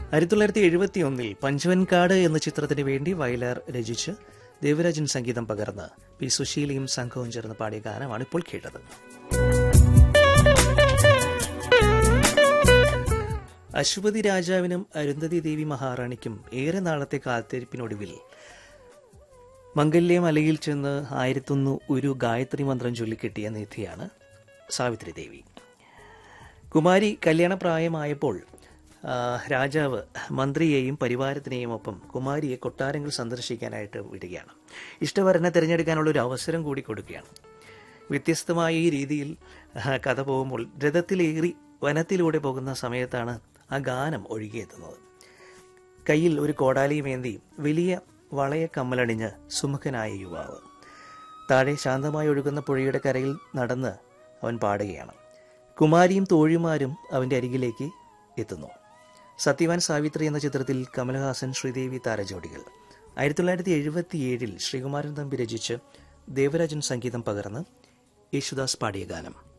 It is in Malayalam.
ആയിരത്തി തൊള്ളായിരത്തി എഴുപത്തി ഒന്നിൽ പഞ്ചവൻകാട് എന്ന ചിത്രത്തിന് വേണ്ടി വയലാർ രചിച്ച് ദേവരാജൻ സംഗീതം പകർന്ന് പി സുശീലയും സംഘവും ചേർന്ന് പാടിയ ഗാനമാണ് ഇപ്പോൾ കേട്ടത് അശ്വതി രാജാവിനും അരുന്ധതി ദേവി മഹാറാണിക്കും ഏറെ നാളത്തെ കാത്തിരിപ്പിനൊടുവിൽ മംഗല്യമലയിൽ ചെന്ന് ആയിരത്തൊന്ന് ഒരു ഗായത്രി മന്ത്രം ചൊല്ലിക്കെട്ടിയ നിധിയാണ് സാവിത്രി ദേവി കുമാരി കല്യാണപ്രായമായപ്പോൾ ആ, രാജാവ് മന്ത്രിയെയും പരിവാരത്തിനെയും ഒപ്പം കുമാരിയെ കൊട്ടാരങ്ങൾ സന്ദർശിക്കാനായിട്ട് വിടുകയാണ് ഇഷ്ടവരനെ തിരഞ്ഞെടുക്കാനുള്ള ഒരു അവസരം കൂടി കൊടുക്കുകയാണ് വ്യത്യസ്തമായ ഈ രീതിയിൽ ആ, കഥ പോകുമ്പോൾ രഥത്തിലേറി വനത്തിലൂടെ പോകുന്ന സമയത്താണ് ആ ഗാനം ഒഴുകിയെത്തുന്നത് കയ്യിൽ ഒരു കോടാലിയുമേന്തി വലിയ വളയ കമ്മലണിഞ്ഞ് സുമുഖനായ യുവാവ് താഴെ ശാന്തമായി ഒഴുകുന്ന പുഴയുടെ കരയിൽ നടന്ന് അവൻ പാടുകയാണ് കുമാരിയും തോഴിമാരും അവൻ്റെ അരികിലേക്ക് എത്തുന്നു സത്യവാൻ സാവിത്രി എന്ന ചിത്രത്തിൽ കമലഹാസൻ ശ്രീദേവി താരജോഡികൾ ആയിരത്തി തൊള്ളായിരത്തി എഴുപത്തിയേഴിൽ ശ്രീകുമാരൻ തമ്പി രചിച്ച് ദേവരാജൻ സംഗീതം പകർന്ന് യേശുദാസ് പാടിയ ഗാനം